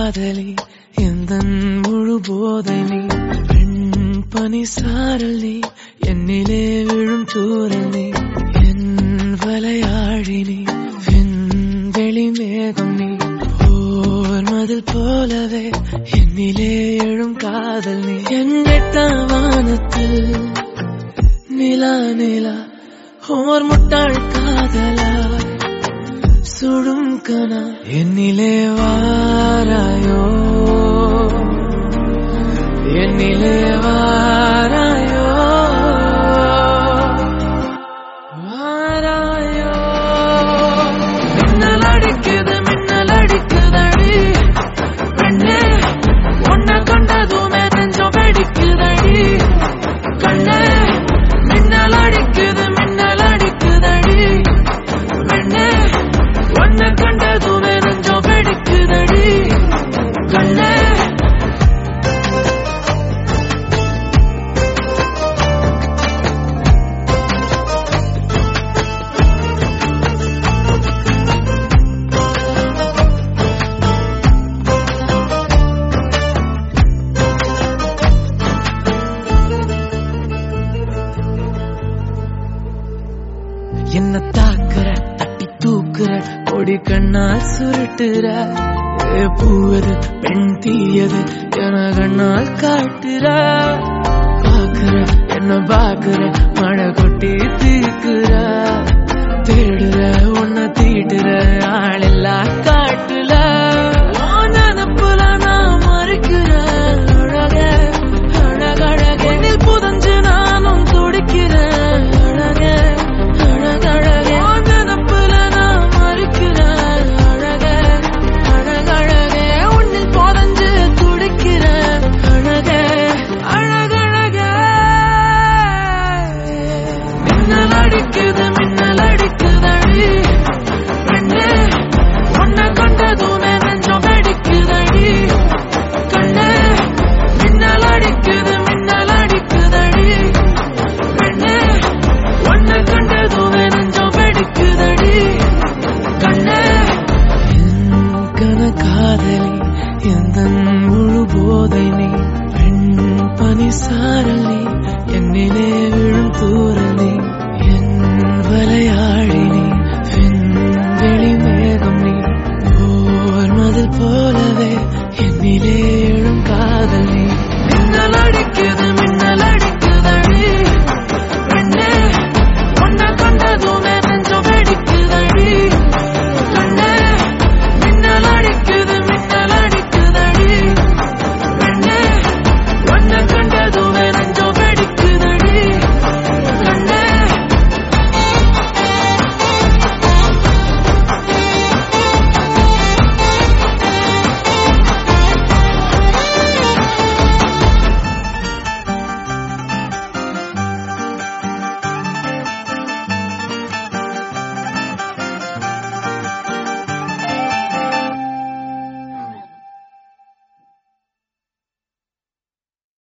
காதலி எந்த முழு போதை நீ பெண் பனி சாரல் நீ என்னிலே விழும் தூரல் நீ என் வலையாழி நீ விண்வெளி மேகம் நீ ஓர் மதில் போலவே என்னிலே எழும் காதல் நீ என் எட்டாம் வானத்தில் நிலா நிலா ஓர் முட்டாள் காதலா சுடும் கனா என்னிலே வாராயோ என்னிலே வாராயோ வாராயோ மின்னல் அடிக்குது மின்னல் அடிக்குதடி பெண்ணே உன்னை கண்டதுமே நெஞ்சம் வெடிக்குதடி கண்ணே மின்னல் அடிக்குது மின்னல் அடிக்குதடி பெண்ணே உன்னை கண்டதுமே நெஞ்சம் வெடிக்குதடி கண்ணே என்ன தாக்குற தட்டி தூக்குற கொடி கண்ணால் சுருட்டுற ஏ பூவது பெண் தீயது என கண்ணால் காட்டுற பாக்குற என்ன பாக்குற மழை கொட்டி தீக்குற தேடுற உன்னை தீட்டுற ஆளில்லா காட்டுல உன் நினப்புல நான் மறுக்கிறேன் அழகே அழகழகே நீ புதஞ்சு நானும் துடிக்கிறேன் அழகே அழகழகே உன் நினப்புல நான் மறுக்கிறேன் அழகே அழகழகே உன்னில் புதஞ்சு துடிக்கிறேன் அழகே அழகழகே மின்னல் அடிக்குது மின்னல் அடிக்குதடி பெண்ணே உன்னை கண்டதுமே நெஞ்சம் வெடிக்குதடி கண்ணே மின்னல் அடிக்குது மின்னல் அடிக்குதடி பெண்ணே உன்னை கண்டதுமே நெஞ்சம் வெடிக்குதடி கண்ணே என் கனகாதலி எந்த முழு போதை நீ பெண் பனி சாரல் நீ என்னிலே விழும் தூரல் நீ என் வலையாழி நீ விண்வெளி மேகம் நீ ஓர் மதில் போலவே என்னிலே எழும் காதல் நீ மின்னல் அடிக்குது மின்னல்